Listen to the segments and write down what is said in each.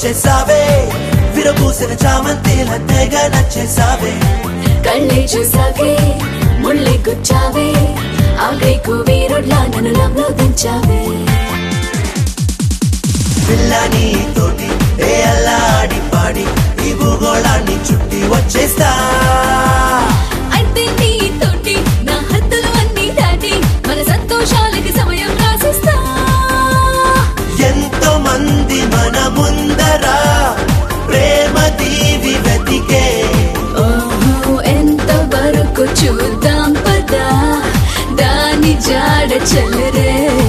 వచ్చేసావే విరబూసిన చామంతిల తెగ నచ్చేసావే కళ్ళే చూసాకే ముళ్ళే గుచ్చావే ఆగైకు వీరుడ్లా నన్ను లవ్లో దించావే పిల్లని తోటి ఏ అల్లాడి పాడి ఈ భూగోళాన్ని చుట్టి వచ్చేస్తా అయితే నీ తోటి నా హద్దులు అన్ని దాటి మన సంతోషాలకి సమయం రాసిస్తా ఎంతో మంది మన ముందరా ప్రేమ దీవి వెతికే ఓహో ఎంత వరకు చూద్దాం పదా దాని జాడ చల్లరే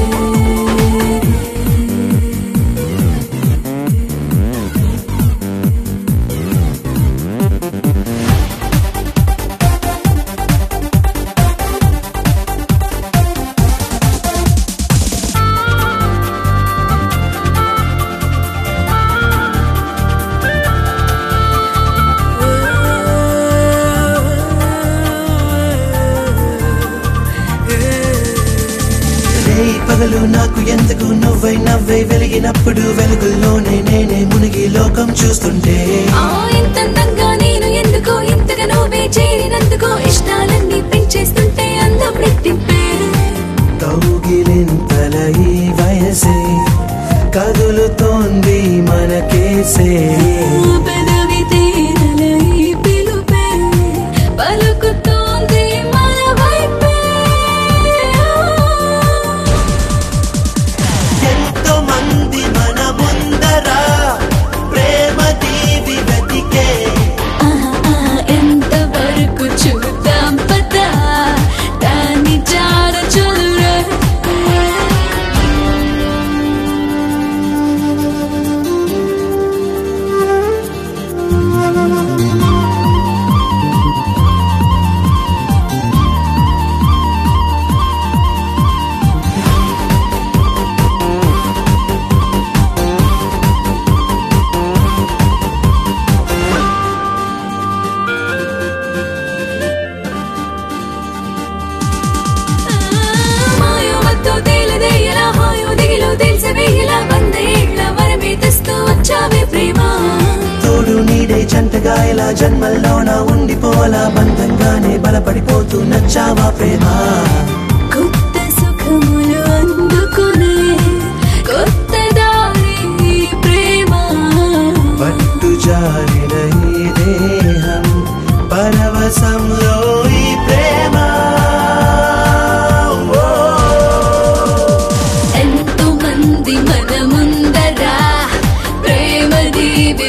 రేయి పగలు నాకు ఎందుకు నువ్వై నవ్వై వెలిగినప్పుడు వెలుగుల్లోనే నేనే మునిగి లోకం చూస్తుంటే ఆ ఇంతందంగా నేను ఎందుకో ఇంతగా నువ్వే చేరినందుకో ఇష్టాలన్నీ పెంచేస్తుంటే అందం రెట్టింపే కౌగిలింతల ఈ వయసే కదులుతోంది మనకేసే పెదవి తేనెల ఈ పిలుపే పలుకుతోంది మన వైపే ఎంతో మంది మన ముందరా ప్రేమ దీవి వెతికే ఆహా, ఆహా, ఎంత వరకు చూద్దాం పదా దాని జాడ చూడరే మాయో మత్తో తేలదే ఎలా హాయో దిగిలో తెలిసవే ఇలా వంద ఏళ్ల వరమే తెస్తూ వచ్చావే ప్రేమ తోడు నీడే జంటగా ఇలా జన్మల్లోన ఉండిపోలా బంధంగానే బలపడిపోతూ నచ్చావా ప్రేమ కొత్త సుఖములు అందుకునే కొత్త దారి ఈ ప్రేమ పట్టు జారిన ఈ దేహం పరవశంలో ఈ ప్రేమ ఓ. ఎంతో మంది మన ముందరా ప్రేమ దీవి